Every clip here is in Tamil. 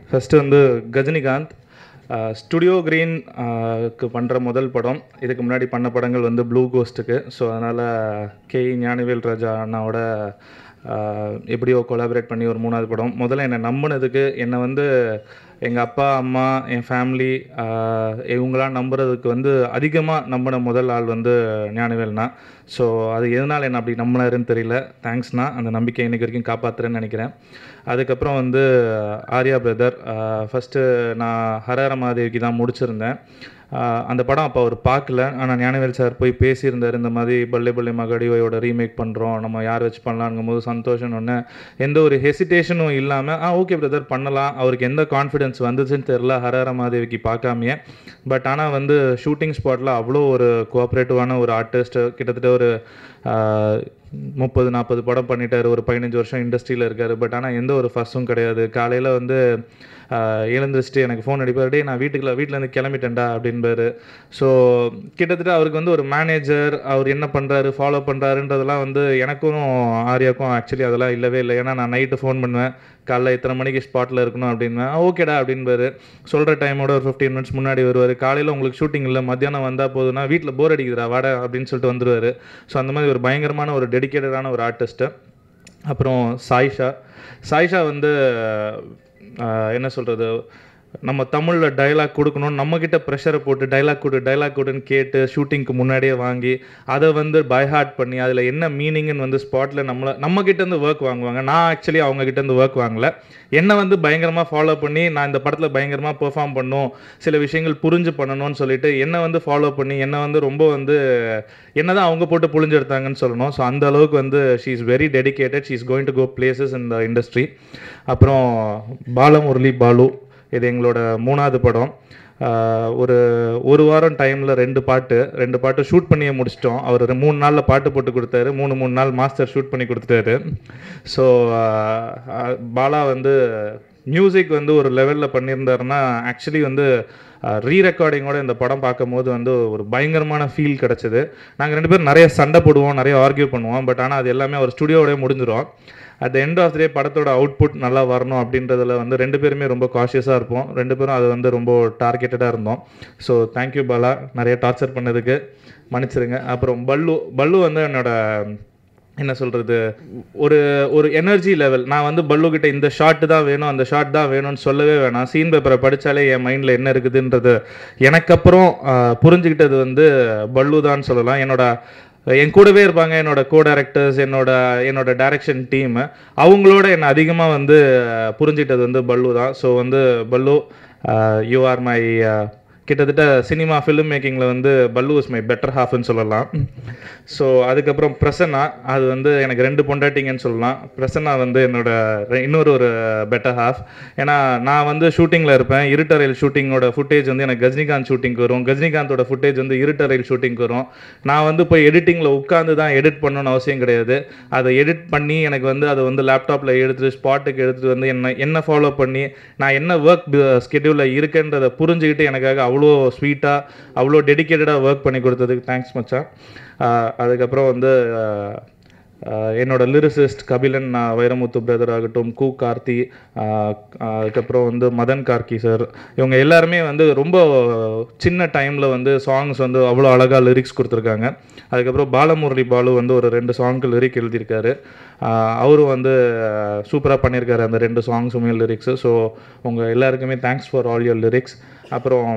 ஃபஸ்ட்டு வந்து கஜினிகாந்த் ஸ்டுடியோ க்ரீன் க்கு பண்ணுற முதல் படம் இதுக்கு முன்னாடி பண்ண படங்கள் வந்து ப்ளூ கோஸ்ட்டுக்கு ஸோ அதனால் கே ஞானவேல் ராஜா அண்ணாவோட ஆஹ், எப்படியோ கொலாபரேட் பண்ணி ஒரு மூணாவது படம் முதல்ல என்னை நம்பினதுக்கு என்னை வந்து எங்கள் அப்பா அம்மா என் ஃபேமிலி இவங்களாம் நம்புறதுக்கு வந்து அதிகமாக நம்பின முதல் ஆள் வந்து ஞானவேல்னா ஸோ அது எதனால் என்ன அப்படி நம்பினாருன்னு தெரியல தேங்க்ஸ்ண்ணா அந்த நம்பிக்கை இன்னைக்கு வரைக்கும் காப்பாற்றுறேன்னு நினைக்கிறேன் அதுக்கப்புறம் வந்து ஆர்யா பிரதர் ஃபஸ்ட்டு நான் ஹரஹர மாதேவிக்கு தான் முடிச்சிருந்தேன் ஆஹ் அந்த படம் அப்போ அவர் பார்க்கல ஆனால் ஞானவேல் சார் போய் பேசியிருந்தார் இந்த மாதிரி பல்லே பல்லே மகடியோட ரீமேக் பண்ணுறோம் நம்ம யார் வச்சு பண்ணலாங்கும் போது சந்தோஷம் ஒன்று எந்த ஒரு ஹெசிடேஷனும் இல்லாமல் ஆ ஓகே பிரதர் பண்ணலாம் அவருக்கு எந்த கான்ஃபிடென்ஸ் வந்துச்சுன்னு தெரில ஹரஹர மாதேவிக்கு பார்க்காமையே பட் ஆனால் வந்து ஷூட்டிங் ஸ்பாட்டில் அவ்வளோ ஒரு கோஆப்ரேட்டிவான ஒரு ஆர்டிஸ்ட் கிட்டத்தட்ட ஒரு ஆஹ், முப்பது நாற்பது படம் பண்ணிட்டாரு ஒரு பதினஞ்சு வருஷம் இண்டஸ்ட்ரியில் இருக்காரு பட் ஆனால் எந்த ஒரு ஃபஸ்ஸும் கிடையாது காலையில் வந்து ஆஹ், எழுந்திரிச்சிட்டு எனக்கு ஃபோன் அடிப்பார் டேய் நான் வீட்டுக்குள்ள வீட்டிலேருந்து கிளம்பிட்டேன்டா அப்படின்பாரு ஸோ கிட்டத்தட்ட அவருக்கு வந்து ஒரு மேனேஜர் அவர் என்ன பண்ணுறாரு ஃபாலோ பண்ணுறாருன்றதெல்லாம் வந்து எனக்கும் ஆர்யாக்கும் ஆக்சுவலி அதெல்லாம் இல்லவே இல்லை ஏன்னா நான் நைட்டு ஃபோன் பண்ணுவேன் காலைல இத்தனை மணிக்கு ஸ்பாட்டில் இருக்கணும் அப்படின்வேன் ஓகேடா அப்படின்பாரு சொல்கிற டைமோட ஒரு ஃபிஃப்டீன் மினிட்ஸ் முன்னாடி வருவார் காலையில் உங்களுக்கு ஷூட்டிங் இல்லை மத்தியானம் வந்தால் போதுன்னா வீட்டில் போர் அடிக்குதுடா வாடா அப்படின்னு சொல்லிட்டு வந்துருவார் ஸோ அந்த மாதிரி ஒரு பயங்கரமான ஒரு டெடிக்கேட்டடான ஒரு ஆர்டிஸ்ட்டு அப்புறம் சாயிஷா சாயிஷா வந்து ஆஹ், என்ன சொல்கிறது நம்ம தமிழில் டைலாக் கொடுக்கணும் நம்மக்கிட்ட ப்ரெஷரை போட்டு டைலாக் கொடு டைலாக் கொடுன்னு கேட்டு ஷூட்டிங்க்கு முன்னாடியே வாங்கி அதை வந்து பைஹார்ட் பண்ணி அதில் என்ன மீனிங்னு வந்து ஸ்பாட்டில் நம்மளை நம்மக்கிட்டேருந்து ஒர்க் வாங்குவாங்க நான் ஆக்சுவலி அவங்கக்கிட்டேருந்து ஒர்க் வாங்கல என்னை வந்து பயங்கரமாக ஃபாலோ பண்ணி நான் இந்த படத்தில் பயங்கரமாக பெர்ஃபார்ம் பண்ணும் சில விஷயங்கள் புரிஞ்சு பண்ணணும்னு சொல்லிட்டு என்னை வந்து ஃபாலோ பண்ணி என்னை வந்து ரொம்ப வந்து என்ன தான் அவங்க போட்டு புழிஞ்சு எடுத்தாங்கன்னு சொல்லணும் ஸோ அந்த அளவுக்கு வந்து she is very dedicated she is going to go places இந்த இண்டஸ்ட்ரி அப்புறம் பாலமுரளி பாலு இது எங்களோட மூணாவது படம் ஆஹ் ஒரு ஒரு வாரம் டைமில் ரெண்டு பாட்டு ரெண்டு பாட்டு ஷூட் பண்ணியே முடிச்சிட்டோம் அவர் ஒரு மூணு நாளில் பாட்டு போட்டு கொடுத்தாரு மூணு மூணு நாள் மாஸ்டர் ஷூட் பண்ணி கொடுத்துட்டாரு ஸோ பாலா வந்து மியூசிக் வந்து ஒரு லெவலில் பண்ணியிருந்தாருன்னா ஆக்சுவலி வந்து ரீ ரெக்கார்டிங்கோட இந்த படம் பார்க்கும்போது வந்து ஒரு பயங்கரமான ஃபீல் கிடச்சிது நாங்கள் ரெண்டு பேரும் நிறைய சண்டை போடுவோம் நிறைய ஆர்கியூ பண்ணுவோம் பட் ஆனால் அது எல்லாமே ஒரு ஸ்டுடியோடய முடிஞ்சிடும் அட் எண்ட் ஆஃப் டே படத்தோட அவுட்புட் நல்லா வரணும் அப்படின்றதுல வந்து ரெண்டு பேருமே ரொம்ப காஷியஸாக இருப்போம் ரெண்டு பேரும் அது வந்து ரொம்ப டார்கெட்டடாக இருந்தோம் ஸோ தேங்க்யூ பாலா நிறைய டார்ச்சர் பண்ணதுக்கு மன்னிச்சிருங்க அப்புறம் பல்லு பல்லு வந்து என்னோட என்ன சொல்கிறது ஒரு ஒரு எனர்ஜி லெவல் நான் வந்து பல்லு கிட்ட இந்த ஷாட் தான் வேணும் அந்த ஷாட் தான் வேணும்னு சொல்லவே வேணாம் சீன் பேப்பரை படித்தாலே என் மைண்டில் என்ன இருக்குதுன்றது எனக்கு அப்புறம் ஆஹ், புரிஞ்சுக்கிட்டது வந்து பல்லு தான் சொல்லலாம் என்னோட என் கூடவே இருப்பாங்க என்னோட கோ டைரக்டர்ஸ் என்னோட என்னோட டைரக்ஷன் டீம் அவங்களோட என்னை அதிகமாக வந்து ஆஹ், புரிஞ்சுக்கிட்டது வந்து பல்லு தான் ஸோ வந்து பல்லு யூ ஆர் மை கிட்டத்தட்ட சினிமா ஃபிலிம் மேக்கிங்கில் வந்து பல்லு இஸ் மை பெட்டர் ஹாஃப்னு சொல்லலாம் ஸோ அதுக்கப்புறம் பிரசன்னா அது வந்து எனக்கு ரெண்டு பொண்டாட்டிங்கன்னு சொல்லலாம் பிரசன்னா வந்து என்னோட ரெ- இன்னொரு ஒரு பெட்டர் ஹாஃப் ஏன்னா நான் வந்து ஷூட்டிங்கில் இருப்பேன் இருட்டரையில் ஷூட்டிங்கோட ஃபுட்டேஜ் வந்து எனக்கு கஜினிகாந்த் ஷூட்டிங்க்கு வரும் கஜினிகாந்தோட ஃபுட்டேஜ் வந்து இருட்டரையில் ஷூட்டிங்க்கு வரும் நான் வந்து போய் எடிட்டிங்கில் உட்காந்து தான் எடிட் பண்ணணும்னு அவசியம் கிடையாது அதை எடிட் பண்ணி எனக்கு வந்து அதை வந்து லேப்டாப்பில் எடுத்துட்டு ஸ்பாட்டுக்கு எடுத்துகிட்டு வந்து என்ன என்ன ஃபாலோ பண்ணி நான் என்ன ஒர்க் ஸ்கெடியூலில் இருக்கேன்றதை புரிஞ்சுக்கிட்டு எனக்காக அவ்வளோ ஸ்வீட்டாக அவ்வளோ டெடிக்கேட்டடாக ஒர்க் பண்ணி கொடுத்ததுக்கு தேங்க்ஸ் மச்சான் ஆஹ் அதுக்கப்புறம் வந்து ஆஹ் ஆஹ் என்னோட லிரிசிஸ்ட் கபிலன் ஆஹ் வைரமுத்து பிரதர் ஆகட்டும் கு கார்த்தி ஆஹ் அதுக்கப்புறம் வந்து மதன் கார்கி சார் இவங்க எல்லாருமே வந்து ரொம்ப சின்ன டைமில் வந்து சாங்ஸ் வந்து அவ்வளோ அழகாக லிரிக்ஸ் கொடுத்துருக்காங்க அதுக்கப்புறம் பாலமுரளி பாலு வந்து ஒரு ரெண்டு சாங்க்கு லிரிக் எழுதியிருக்காரு ஆஹ் அவரும் வந்து சூப்பராக பண்ணியிருக்காரு அந்த ரெண்டு சாங்ஸுமே லிரிக்ஸு ஸோ உங்கள் எல்லாருக்குமே thanks for all your lyrics அப்புறம்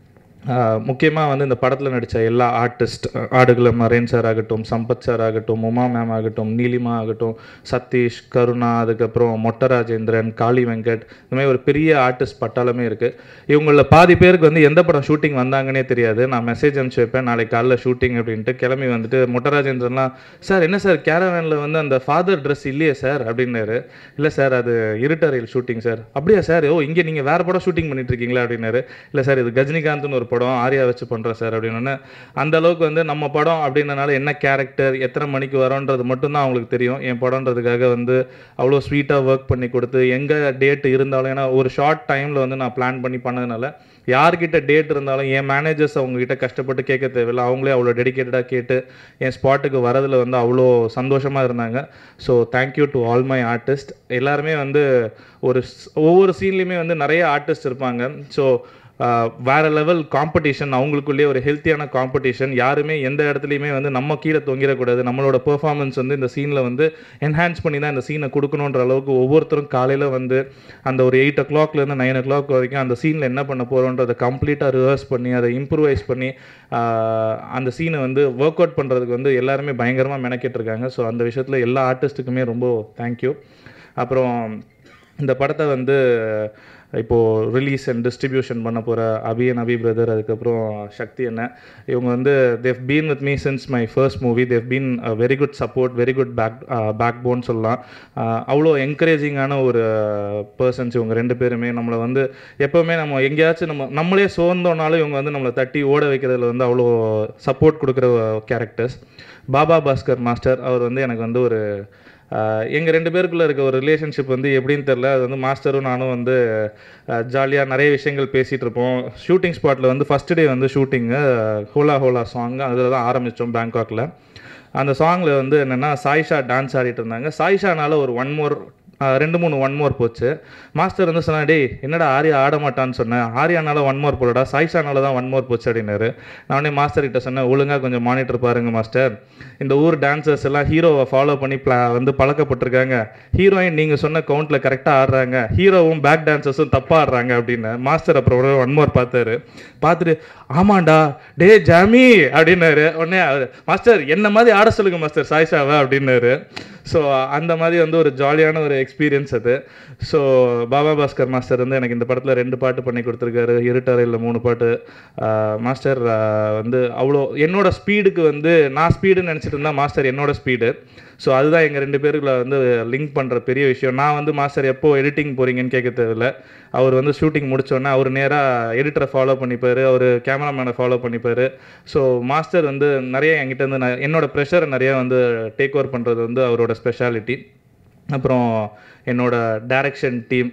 முக்கியமாக வந்து இந்த படத்தில் நடித்த எல்லா ஆர்டிஸ்ட் ஆடுகளம் நரேன் சார் ஆகட்டும் சம்பத் சார் ஆகட்டும் உமா மேம் ஆகட்டும் நீலிமா ஆகட்டும் சதீஷ் கருணா அதுக்கப்புறம் மொட்ட ராஜேந்திரன் காளி வெங்கட் இந்த மாதிரி ஒரு பெரிய ஆர்டிஸ்ட் பட்டாளமே இருக்குது இவங்களில் பாதி பேருக்கு வந்து எந்த படம் ஷூட்டிங் வந்தாங்கன்னே தெரியாது நான் மெசேஜ் அனுப்பிச்சு வைப்பேன் நாளைக்கு காலைல ஷூட்டிங் அப்படின்ட்டு கிளம்பி வந்துட்டு மொட்ட ராஜேந்திரன்லாம் சார் என்ன சார் கேரவேனில் வந்து அந்த ஃபாதர் ட்ரெஸ் இல்லையே சார் அப்படின்னாரு இல்லை சார் அது இருட்டறையில் ஷூட்டிங் சார் அப்படியா சார் ஓ இங்கே நீங்கள் வேறு படம் ஷூட்டிங் பண்ணிட்டு இருக்கீங்களா அப்படின்னாரு இல்லை சார் இது கஜினிகாந்த்னு ஒரு படம் ஆர்யா வச்சு பண்ணுறேன் சார் அப்படின்னு அந்த அளவுக்கு வந்து நம்ம படம் அப்படின்றனால என்ன கேரக்டர் எத்தனை மணிக்கு வரோன்றது மட்டும்தான் அவங்களுக்கு தெரியும் என் படம்ன்றதுக்காக வந்து அவ்வளோ ஸ்வீட்டாக ஒர்க் பண்ணி கொடுத்து எங்கே டேட் இருந்தாலும் ஏன்னா ஒரு ஷார்ட் டைமில் வந்து நான் பிளான் பண்ணி பண்ணதுனால யார்கிட்ட டேட் இருந்தாலும் என் மேனேஜர்ஸ் அவங்ககிட்ட கஷ்டப்பட்டு கேட்க தேவையில்லை அவங்களே அவ்வளோ டெடிக்கேட்டடாக கேட்டு என் ஸ்பாட்டுக்கு வரதில் வந்து அவ்வளோ சந்தோஷமாக இருந்தாங்க so thank you to all my artist எல்லாருமே வந்து ஒரு ஸ்- ஒவ்வொரு சீன்லேயுமே வந்து நிறைய ஆர்டிஸ்ட் இருப்பாங்க ஸோ வேற லெவல் காம்படிஷன் அவங்களுக்குள்ளேயே ஒரு ஹெல்த்தியான காம்படிஷன் யாருமே எந்த இடத்துலையுமே வந்து நம்ம கீழே தொங்கிடக்கூடாது நம்மளோட பெர்ஃபார்மன்ஸ் வந்து இந்த சீனில் வந்து என்ஹான்ஸ் பண்ணி தான் இந்த சீனை கொடுக்கணுன்ற அளவுக்கு ஒவ்வொருத்தரும் காலையில் வந்து அந்த ஒரு எயிட் ஓ கிளாக்லேருந்து நைன் ஓ கிளாக் வரைக்கும் அந்த சீனில் என்ன பண்ண போகிறோன்றதை கம்ப்ளீட்டாக ரிவர்ஸ் பண்ணி அதை இம்ப்ரூவைஸ் பண்ணி ஆஹ், அந்த சீனை வந்து ஒர்க் அவுட் பண்ணுறதுக்கு வந்து எல்லாருமே பயங்கரமாக மெனக்கிட்டு இருக்காங்க ஸோ அந்த விஷயத்தில் எல்லா ஆர்டிஸ்ட்டுக்குமே ரொம்ப தேங்க்யூ அப்புறம் இந்த படத்தை வந்து இப்போது ரிலீஸ் அண்ட் டிஸ்ட்ரிபியூஷன் பண்ண போகிற அபி அண்ட் அபி பிரதர் அதுக்கப்புறம் சக்தி அண்ணன் இவங்க வந்து Dev been with me since my first movie Dev been very good support very good back backbone சொல்லலாம் அஹ், அவ்வளோ என்கரேஜிங்கான ஒரு பர்சன்ஸ் இவங்க ரெண்டு பேருமே நம்மளை வந்து எப்போவுமே நம்ம எங்கேயாச்சும் நம்ம நம்மளே சோர்ந்தோனாலும் இவங்க வந்து நம்மளை தட்டி ஓட வைக்கிறதுல வந்து அவ்வளோ சப்போர்ட் கொடுக்குற கேரக்டர்ஸ் பாபா பாஸ்கர் மாஸ்டர் அவர் வந்து எனக்கு வந்து ஒரு எங்கள் ரெண்டு பேருக்குள்ளே இருக்க ஒரு ரிலேஷன்ஷிப் வந்து எப்படின்னு தெரில அது வந்து மாஸ்டரும் நானும் வந்து ஜாலியாக நிறைய விஷயங்கள் பேசிகிட்டு இருப்போம் ஷூட்டிங் ஸ்பாட்டில் வந்து ஃபஸ்ட் டே வந்து ஷூட்டிங்கு ஹோலா ஹோலா சாங் அதில் தான் ஆரம்பித்தோம் பேங்காக்கில் அந்த சாங்கில் வந்து என்னென்னா சாயிஷா டான்ஸ் ஆடிட்டு இருந்தாங்க சாயிஷானால ஒரு ஒன் மோர் ரெண்டு மூணு ஒன் மோர் போச்சு மாஸ்டர் வந்து சொன்னா டேய் என்னடா ஆர்யா ஆட மாட்டான்னு சொன்னேன் ஆர்யானால ஒன் மோர் போலடா சாயிஷானால தான் ஒன் மோர் போச்சு அப்படின்னாரு நான் உடனே மாஸ்டர் கிட்ட சொன்னேன் ஒழுங்கா கொஞ்சம் மானிட்டர் பாருங்க மாஸ்டர் இந்த ஊர் டான்சர்ஸ் எல்லாம் ஹீரோவை ஃபாலோ பண்ணி pla- வந்து பழக்கப்பட்டிருக்காங்க ஹீரோயின் நீங்கள் சொன்ன கவுண்ட்டில் கரெக்டாக ஆடுறாங்க ஹீரோவும் பேக் டான்சர்ஸும் தப்பாக ஆடுறாங்க அப்படின்னு மாஸ்டர் அப்புறம் ஒன் மோர் பார்த்தாரு பார்த்துட்டு ஆமாண்டா டே ஜாமி அப்படின்னாரு உடனே அவர் மாஸ்டர் என்ன மாதிரி ஆட சொல்லுங்க மாஸ்டர் சாய்ஷாவை அப்படின்னாரு ஸோ அந்த மாதிரி வந்து ஒரு ஜாலியான ஒரு எக்ஸ்பீரியன்ஸ் அது ஸோ பாபா பாஸ்கர் மாஸ்டர் வந்து எனக்கு இந்த படத்தில் ரெண்டு பாட்டு பண்ணி கொடுத்துருக்காரு இருட்டறையில் மூணு பாட்டு ஆஹ் மாஸ்டர் ஆஹ் வந்து அவ்வளோ என்னோட ஸ்பீடுக்கு வந்து நான் ஸ்பீடுன்னு நினச்சிட்டு இருந்தா மாஸ்டர் என்னோட ஸ்பீடு ஸோ அதுதான் எங்கள் ரெண்டு பேருக்குள்ள வந்து லிங்க் பண்ணுற பெரிய விஷயம் நான் வந்து மாஸ்டர் எப்போ எடிட்டிங் போகிறீங்கன்னு கேட்க தேவையில்ல அவர் வந்து ஷூட்டிங் முடிச்சோடனே அவர் நேராக எடிட்டரை ஃபாலோ பண்ணிப்பார் அவர் கேமராமேனை ஃபாலோ பண்ணிப்பார் ஸோ மாஸ்டர் வந்து நிறைய என்கிட்ட இருந்து நான் என்னோட ப்ரெஷரை நிறைய வந்து டேக் ஓவர் பண்ணுறது வந்து அவரோட ஸ்பெஷாலிட்டி அப்புறம் என்னோட டைரக்ஷன் டீம்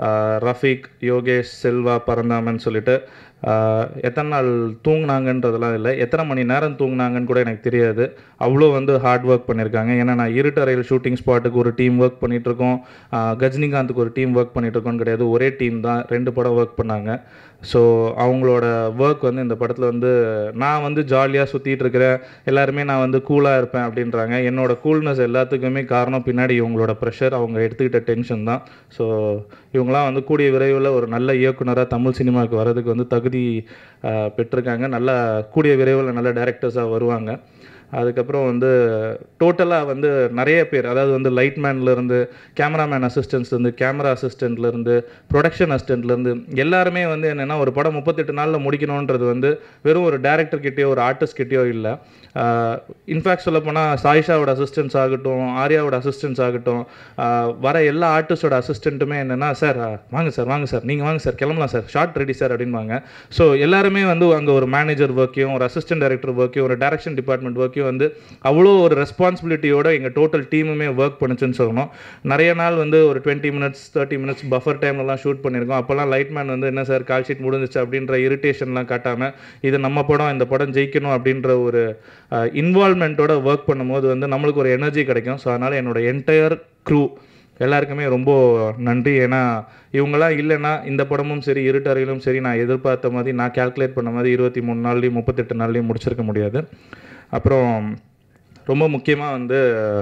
ரஃபீக் யோகேஷ் செல்வா பரந்தாமன் சொல்லிட்டு ஆஹ், எத்தனை நாள் தூங்குனாங்கன்றதெல்லாம் இல்லை எத்தனை மணி நேரம் தூங்குனாங்கன்னு கூட எனக்கு தெரியாது அவ்வளோ வந்து ஹார்ட் ஒர்க் பண்ணியிருக்காங்க ஏன்னா நான் இருட்டறையில் ஷூட்டிங் ஸ்பாட்டுக்கு ஒரு டீம் ஒர்க் பண்ணிகிட்ருக்கோம் கஜினிகாந்துக்கு ஒரு டீம் ஒர்க் பண்ணிகிட்ருக்கோன்னு கிடையாது ஒரே டீம் தான் ரெண்டு படம் ஒர்க் பண்ணாங்க ஸோ அவங்களோட ஒர்க் வந்து இந்த படத்தில் வந்து நான் வந்து ஜாலியாக சுற்றிட்டு இருக்கிறேன் எல்லாருமே நான் வந்து கூலாக இருப்பேன் அப்படின்றாங்க என்னோட கூல்னஸ் எல்லாத்துக்குமே காரணம் பின்னாடி இவங்களோட ப்ரெஷர் அவங்க எடுத்துக்கிட்ட டென்ஷன் தான் ஸோ இவங்களாம் வந்து கூடிய விரைவில் ஒரு நல்ல இயக்குனராக தமிழ் சினிமாவுக்கு வர்றதுக்கு வந்து தகுதி ஆஹ், பெற்றிருக்காங்க நல்ல கூடிய விரைவில் நல்ல டேரக்டர்ஸாக வருவாங்க அதுக்கப்புறம் வந்து டோட்டலாக வந்து நிறைய பேர் அதாவது வந்து லைட்மேன்லேருந்து கேமராமேன் அசிஸ்டன்ஸ்லேருந்து கேமரா அசிஸ்டண்ட்லேருந்து ப்ரொடக்ஷன் அசிஸ்டண்ட்லேருந்து எல்லாருமே வந்து என்னென்னா ஒரு படம் முப்பத்தெட்டு நாளில் முடிக்கணுன்றது வந்து வெறும் ஒரு டேரக்டர் கிட்டேயோ ஒரு ஆர்டிஸ்ட் கிட்டேயோ இல்லை இன்ஃபேக்ட் சொல்லப்போனால் சாயிஷாவோட அசிஸ்டன்ஸ் ஆகட்டும் ஆர்யாவோட அசிஸ்டன்ஸ் ஆகட்டும் ஆஹ் வர எல்லா ஆர்டிஸ்டோட அசிஸ்டண்ட்டுமே என்னென்னா சார் வாங்க சார் வாங்க சார் நீங்கள் வாங்க சார் கிளம்பலாம் சார் ஷார்ட் ரெடி சார் அப்படின்பாங்க ஸோ எல்லாருமே வந்து அங்கே ஒரு மேனேஜர் ஒர்க்கையும் ஒரு அசிஸ்டன்ட் டைரக்டர் ஒர்க்கையும் ஒரு டைரக்ஷன் டிபார்ட்மெண்ட் ஒர்க்கையும் வந்து அவ்வளோ ஒரு ரெஸ்பான்சிபிலிட்டியோட எங்கள் டோட்டல் டீமுமே ஒர்க் பண்ணுச்சுன்னு சொல்லணும் நிறைய நாள் வந்து ஒரு twenty minutes thirty minutes buffer டைம்லலாம் ஷூட் பண்ணியிருக்கோம் அப்போல்லாம் லைட்மேன் வந்து என்ன சார் கால் ஷீட் முடிஞ்சிச்சு அப்படின்ற இரிட்டேஷன்லாம் காட்டாமல் இது நம்ம படம் இந்த படம் ஜெயிக்கணும் அப்படின்ற ஒரு இன்வால்மெண்ட்டோட ஒர்க் பண்ணும்போது வந்து நம்மளுக்கு ஒரு எனர்ஜி கிடைக்கும் ஸோ அதனால் என்னோட என்டையர் க்ரூ எல்லாருக்குமே ரொம்ப நன்றி ஏன்னா இவங்களாம் இல்லைன்னா இந்த படமும் சரி இருட்டறையிலும் சரி நான் எதிர்பார்த்த மாதிரி நான் கால்குலேட் பண்ண மாதிரி இருபத்தி மூணு நாள்லையும் முப்பத்தெட்டு நாள்லையும் முடிச்சிருக்க முடியாது அப்புறம் ரொம்ப முக்கியமாக வந்து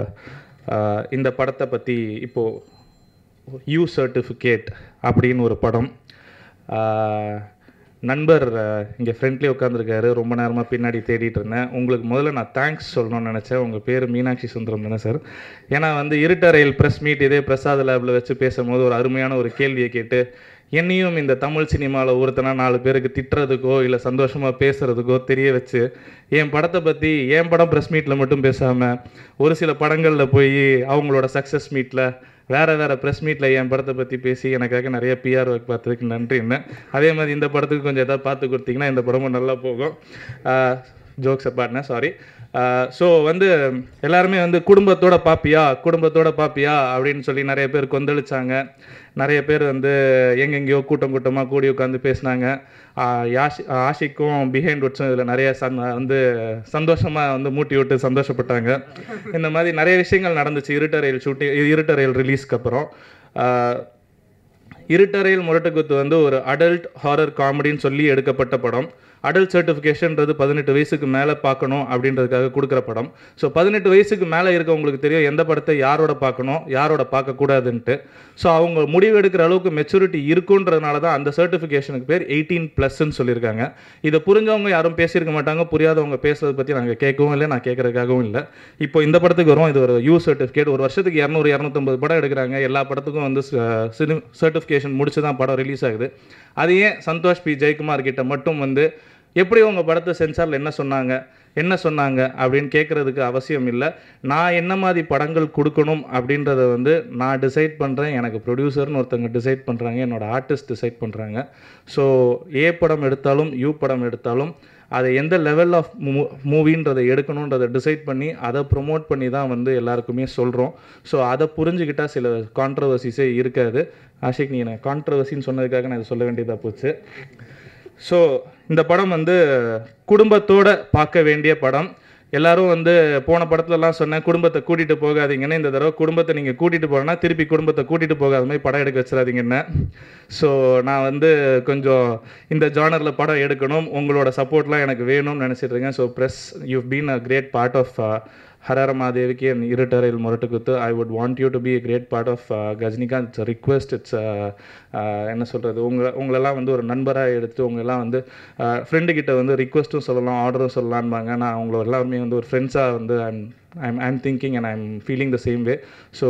ஆஹ், இந்த படத்தை பற்றி இப்போது யூ சர்டிஃபிகேட் அப்படின்னு ஒரு படம் ஆஹ், நண்பர் இங்கே ஃப்ரெண்ட்லேயே உட்காந்துருக்காரு ரொம்ப நேரமாக பின்னாடி தேடிட்டு இருந்தேன் உங்களுக்கு முதல்ல நான் தேங்க்ஸ் சொல்லணும்னு நினச்சேன் உங்கள் பேர் மீனாட்சி சுந்தரம் தானே சார் ஏன்னா வந்து இருட்டறையில் ப்ரெஸ் மீட் இதே பிரசாத் லேபில் வச்சு பேசும்போது ஒரு அருமையான ஒரு கேள்வியை கேட்டு என்னையும் இந்த தமிழ் சினிமாவில் ஒருத்தனா நாலு பேருக்கு திட்டுறதுக்கோ இல்லை சந்தோஷமாக பேசுகிறதுக்கோ தெரிய வச்சு என் படத்தை பற்றி என் படம் ப்ரெஸ் மீட்டில் மட்டும் பேசாமல் ஒரு சில படங்களில் போய் அவங்களோட சக்ஸஸ் மீட்டில் வேறு வேறு ப்ரெஸ் மீட்டில் என் படத்தை பற்றி பேசி எனக்காக நிறைய பிஆர் ஒர்க் பார்த்ததுக்கு நன்றின்னு அதே மாதிரி இந்த படத்துக்கு கொஞ்சம் எதாவது பார்த்து கொடுத்தீங்கன்னா இந்த படமும் நல்லா போகும் ஜோக்ஸ் அப்பாட்னா சாரி ஸோ வந்து எல்லாருமே வந்து குடும்பத்தோட பாப்பியா குடும்பத்தோட பாப்பியா அப்படின்னு சொல்லி நிறைய பேர் கொந்தளிச்சாங்க நிறைய பேர் வந்து எங்கெங்கேயோ கூட்டம் கூட்டமாக கூடி உட்காந்து பேசினாங்க யாஷி ஆஷிக்கும் பிஹைண்ட் வுட்ஸும் இதில் நிறைய சந் வந்து சந்தோஷமாக வந்து மூட்டி விட்டு சந்தோஷப்பட்டாங்க இந்த மாதிரி நிறைய விஷயங்கள் நடந்துச்சு இருட்டறையில் ஷூட்டிங் இருட்டறையில் ரிலீஸ்க்கு அப்புறம் ஆஹ், இருட்டறையில் முரட்டுக்குத்து வந்து ஒரு அடல்ட் ஹாரர் காமெடின்னு சொல்லி எடுக்கப்பட்ட படம் அடல்ட் சர்டிஃபிகேஷன்றது பதினெட்டு வயசுக்கு மேலே பார்க்கணும் அப்படின்றதுக்காக கொடுக்குற படம் ஸோ பதினெட்டு வயசுக்கு மேலே இருக்கவங்களுக்கு தெரியும் எந்த படத்தை யாரோட பார்க்கணும் யாரோட பார்க்கக்கூடாதுன்ட்டு ஸோ அவங்க முடிவு எடுக்கிற அளவுக்கு மெச்சூரிட்டி இருக்குன்றதுனால தான் அந்த சர்டிஃபிகேஷனுக்கு பேர் எயிட்டீன் ப்ளஸ்ன்னு சொல்லியிருக்காங்க இதை புரிஞ்சவங்க யாரும் பேசியிருக்க மாட்டாங்க புரியாதவங்க பேசுறதை பற்றி நாங்கள் கேட்கவும் இல்லை நான் கேட்குறதுக்காகவும் இல்லை இப்போ இந்த படத்துக்கு வரும் இது ஒரு யூ சர்டிஃபிகேட் ஒரு வருஷத்துக்கு இரநூறு இரநூத்தம்பது படம் எடுக்கிறாங்க எல்லா படத்துக்கும் வந்து சினி சர்டிஃபிகேஷன் முடிச்சு தான் படம் ரிலீஸ் ஆகுது அது ஏன் சந்தோஷ் பி ஜெயக்குமார் கிட்ட மட்டும் வந்து எப்படி உங்கள் படத்தை சென்சாரில் என்ன சொன்னாங்க என்ன சொன்னாங்க அப்படின்னு கேட்குறதுக்கு அவசியம் இல்லை நான் என்ன மாதிரி படங்கள் கொடுக்கணும் அப்படின்றத வந்து நான் டிசைட் பண்ணுறேன் எனக்கு ப்ரொடியூசர்னு ஒருத்தவங்க டிசைட் பண்ணுறாங்க என்னோட ஆர்டிஸ்ட் டிசைட் பண்ணுறாங்க ஸோ ஏ படம் எடுத்தாலும் யூ படம் எடுத்தாலும் அதை எந்த லெவல் ஆஃப் மூ மூவின்றதை எடுக்கணுன்றதை டிசைட் பண்ணி அதை ப்ரொமோட் பண்ணி தான் வந்து எல்லாருக்குமே சொல்கிறோம் ஸோ அதை புரிஞ்சுக்கிட்டால் சில கான்ட்ரவர்சிஸே இருக்காது ஆஷிக் நீ எனக்கு கான்ட்ரவர்சின்னு சொன்னதுக்காக நான் இதை சொல்ல வேண்டியதாக போச்சு ஸோ இந்த படம் வந்து குடும்பத்தோட பார்க்க வேண்டிய படம் எல்லாரும் வந்து போன படத்துலலாம் சொன்னேன் குடும்பத்தை கூட்டிகிட்டு போகாதீங்கன்னு இந்த தடவை குடும்பத்தை நீங்கள் கூட்டிகிட்டு போனா திருப்பி குடும்பத்தை கூட்டிகிட்டு போகாத மாதிரி படம் எடுக்க வச்சிடாதீங்கன்னு ஸோ நான் வந்து கொஞ்சம் இந்த ஜானரில் படம் எடுக்கணும் உங்களோட சப்போர்ட்லாம் எனக்கு வேணும்னு நினச்சிட்டு இருக்கேன் so press you been a great part of ஹரர மாதேவிக்கு என் இருட்டறையில் முரட்டுக்குத்து I would want you to be a great part of Gajinikanth it's request it's என்ன சொல்கிறது உங்களை உங்களெல்லாம் வந்து ஒரு நண்பராக எடுத்து உங்களெல்லாம் வந்து ஃப்ரெண்டு கிட்ட வந்து ரிக்வெஸ்ட்டும் சொல்லலாம் ஆர்டரும் சொல்லலாம்பாங்க நான் உங்களை எல்லாருமே வந்து ஒரு ஃப்ரெண்ட்ஸாக வந்து I'm I'm I'm thinking and I'm feeling the same way so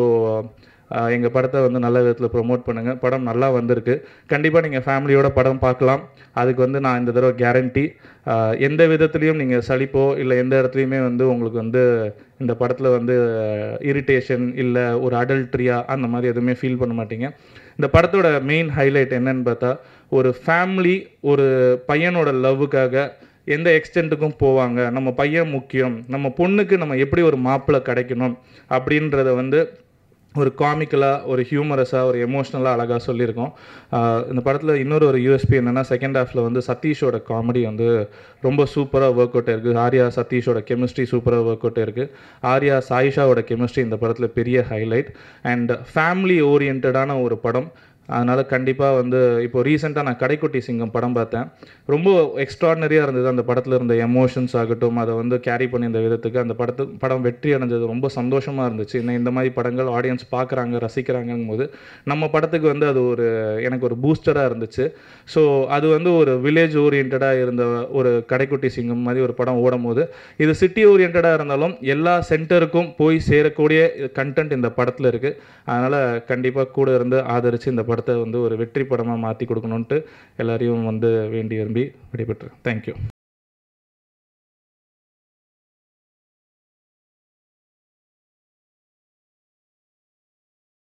எங்கள் படத்தை வந்து நல்ல விதத்தில் ப்ரொமோட் பண்ணுங்கள் படம் நல்லா வந்திருக்கு கண்டிப்பாக நீங்கள் ஃபேமிலியோட படம் பார்க்கலாம் அதுக்கு வந்து நான் இந்த தடவை கேரண்டி எந்த விதத்துலேயும் நீங்கள் சலிப்போ இல்லை எந்த இடத்துலையுமே வந்து உங்களுக்கு வந்து இந்த படத்தில் வந்து இரிட்டேஷன் இல்லை ஒரு அடல்ட்ரியா அந்த மாதிரி எதுவுமே ஃபீல் பண்ண மாட்டீங்க இந்த படத்தோட மெயின் ஹைலைட் என்னன்னு பார்த்தா ஒரு ஃபேமிலி ஒரு பையனோட லவ்வுக்காக எந்த எக்ஸ்டென்ட்டுக்கும் போவாங்க நம்ம பையன் முக்கியம் நம்ம பொண்ணுக்கு நம்ம எப்படி ஒரு மாப்பிள்ளை கிடைக்கணும் அப்படின்றத வந்து ஒரு காமிக்கலாக ஒரு ஹியூமரஸாக ஒரு எமோஷ்னலாக அழகாக சொல்லியிருக்கோம் ஆஹ் இந்த படத்தில் இன்னொரு ஒரு யூஎஸ்பி என்னென்னா செகண்ட் ஹாஃபில் வந்து சதீஷோட காமெடி வந்து ரொம்ப சூப்பராக ஒர்க் அவுட் இருக்குது ஆர்யா சதீஷோட கெமிஸ்ட்ரி சூப்பராக ஒர்க் அவுட் இருக்குது ஆர்யா சாயிஷாவோட கெமிஸ்ட்ரி இந்த படத்தில் பெரிய ஹைலைட் அண்ட் ஃபேமிலி ஓரியன்டான ஒரு படம் அதனால் கண்டிப்பாக வந்து இப்போ ரீசெண்டாக நான் கடைக்குட்டி சிங்கம் படம் பார்த்தேன் ரொம்ப எக்ஸ்ட்ராடனரியாக இருந்தது அந்த படத்தில் இருந்த எமோஷன்ஸ் ஆகட்டும் அதை வந்து கேரி பண்ணியிருந்த விதத்துக்கு அந்த படத்து படம் வெற்றி அடைஞ்சது ரொம்ப சந்தோஷமாக இருந்துச்சு இன்னும் இந்த மாதிரி படங்கள் ஆடியன்ஸ் பார்க்குறாங்க ரசிக்கிறாங்கங்கும் போது நம்ம படத்துக்கு வந்து அது ஒரு எனக்கு ஒரு பூஸ்டராக இருந்துச்சு ஸோ அது வந்து ஒரு வில்லேஜ் ஓரியன்டாக இருந்த ஒரு கடைக்குட்டி சிங்கம் மாதிரி ஒரு படம் ஓடும் போது இது சிட்டி ஓரியன்டாக இருந்தாலும் எல்லா சென்டருக்கும் போய் சேரக்கூடிய கண்டென்ட் இந்த படத்தில் இருக்குது அதனால் கண்டிப்பாக கூட இருந்து ஆதரித்து இந்த படத்தை வந்து ஒரு வெற்றி படமாக மாற்றி கொடுக்கணுன்ட்டு எல்லாரையும் வந்து வேண்டி விரும்பி விடைபெற்றேன் தேங்க்யூ